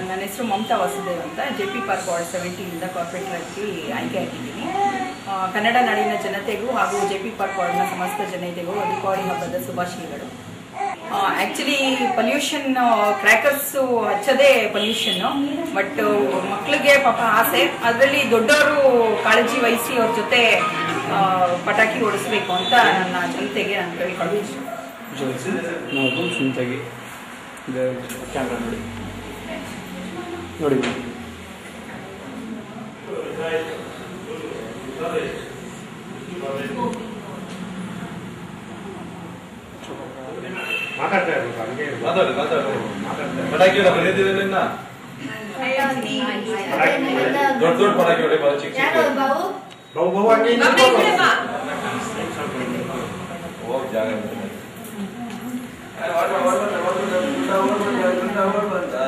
ನನ್ನ ಹೆಸರು ಮಮತಾ ವಾಸುದೇವ್ ಅಂತ ಜೆ ಪಿ ಪಾರ್ಕ್ ವಾರ್ಡ್ ಸೆವೆಂಟೀನಿಂದ ಕಾರ್ಪೊರೇಟರ್ ಆಗಿ ಆಯ್ಕೆ ಆಗಿದ್ದೀನಿ ಆ, ಕನ್ನಡ ನಾಡಿನ ಜನತೆಗೂ ಹಾಗೂ ಜೆ ಪಿ ಪಾರ್ಕ್ ವಾರ್ಡ್ನ ಸಮಸ್ತ ಜನತೆಗೂ ದೀಪಾವಳಿ ಹಬ್ಬದ ಶುಭಾಶಯಗಳು ಆ್ಯಕ್ಚುಲಿ ಪೊಲ್ಯೂಷನ್ ಕ್ರ್ಯಾಕರ್ಸು ಹಚ್ಚೋದೇ ಪೊಲ್ಯೂಷನ್ನು ಬಟ್ ಮಕ್ಕಳಿಗೆ ಪಾಪ ಆಸೆ ಅದರಲ್ಲಿ ದೊಡ್ಡವರು ಕಾಳಜಿ ವಹಿಸಿ ಅವ್ರ ಜೊತೆ ಆ, ಪಟಾಕಿ ಓಡಿಸ್ಬೇಕು ಅಂತ ನನ್ನ ಜನತೆಗೆ ನಾನು ಕೇಳ್ಕೊಳ್ತೀನಿ ನಾವು ಸುಂತಾಗಿ ಕ್ಯಾಮ್ರಾ ನೋಡಿ ನೋಡಿ ಮೇಡಮ್ ಮಾತಾಡ್ತಾ ಇರ್ಬೇಕು ಹಂಗೆ ಇರ್ಬೇಕು. ಮಾತಾಡು ಮಾತಾಡು ಪಟಾಕಿ ಹೊಡೆ ಬಂದಿದ್ದೀರಲ್ಲ ಇನ್ನ ದೊಡ್ಡ ದೊಡ್ಡ ಪಟಾಕಿ ಹೊಡೆ ಬಾ ಚಿಕ್ಕ ಚಿಕ್ಕ ಬಹು ಬಹು ಹಂಗೆ ಹಿಂಗೆ ಇರ್ಬೇಕು. ಹೋಗ್ ಜಾಗ ಇದೆ.